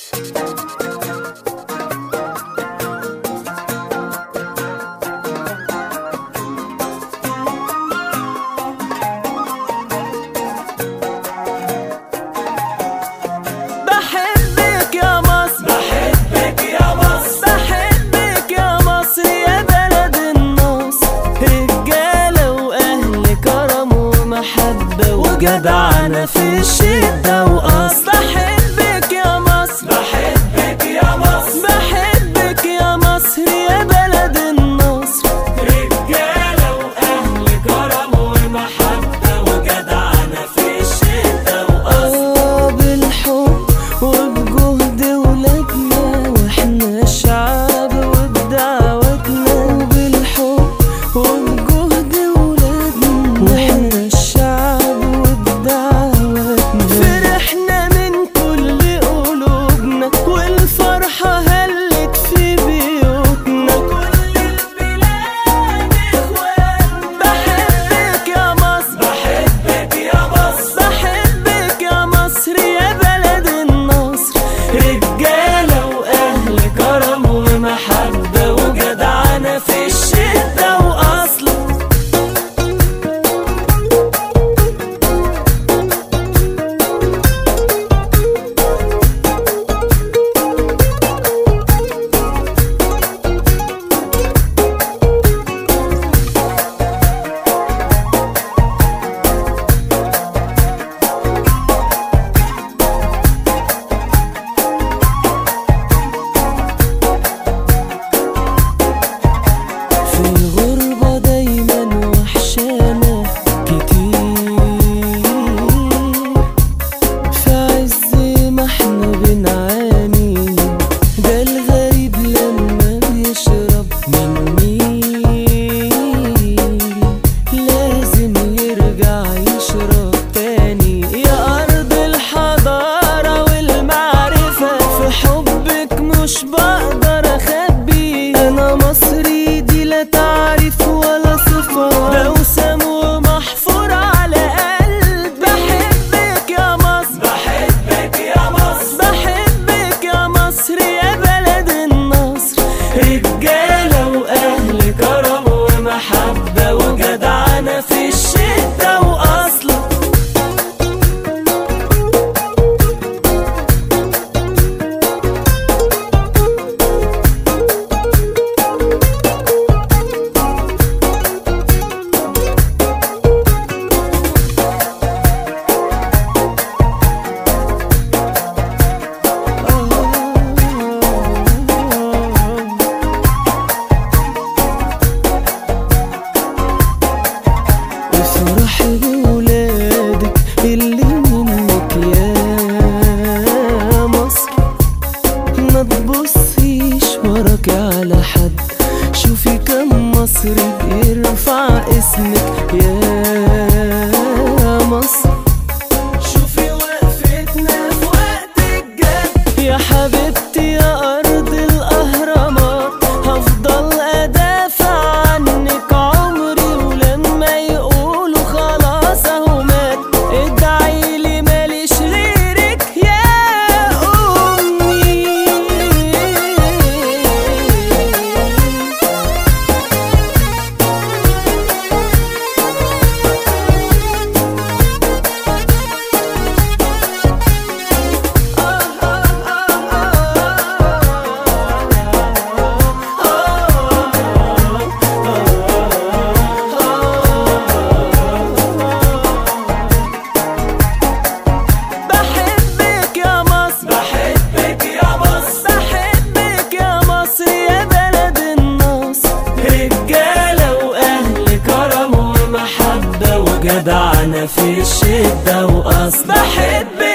بحبك يا مصر بحبك يا مصر بحبك يا مصر يا بلد النصر رجالة وأهل كرم ومحبة وجدعنة في الشدة وأصل بحبك يا مصر بحبك يا مصر بحبك يا مصر يا بلد النصر رجالة وأهل كرم ومحبة وجدعنة في الشدة وأصل آه بالحب وبجهد ولادنا واحنا الشعب وبدعوتنا وبالحب وبجهد ولادنا واحنا الشعب وبدعوتنا فرحنا من كل قلوبنا والفرحة هلت في بيوتنا كل البلاد إخوان بحبك يا مصر بحبك يا مصر بحبك يا مصر يا بلد النصر رجالة وأهل كرم ومحبة وجدعنة في الشدة وأصل في الغربة دايما وحشانا كتير في عز ما احنا بنعاني ده الغريب لما بيشرب من النيل لازم يرجع يشرب تاني يا أرض الحضارة والمعرفة في حبك مش بقدر أخبي أنا مصري دي لا تعرف ولا صفة بوسم ومحفور على قلبي بحبك يا مصر بحبك يا مصر بحبك يا مصر يا بلد النصر رجالة وأهل كرم ومحبة وجدعنة في الشدة وأصل افرح بولادك اللي منك يا مصر ما تبصيش وراك على حد شوفي كم مصري بيرفع اسمك يا مصر شوفي وقفتنا في وقت الجد يا حبيبتي يا أرض الأهرامات هفضل أدافع عنك عمري ولما يقولوا خلاص أهو مات ادعيلي ماليش غيرك يا أمي بحبك يا مصر بحبك يا مصر بحبك يا مصر يا بلد النصر رجالة وأهل كرم ومحبة وجدعنة في الشدة وأصل بحبك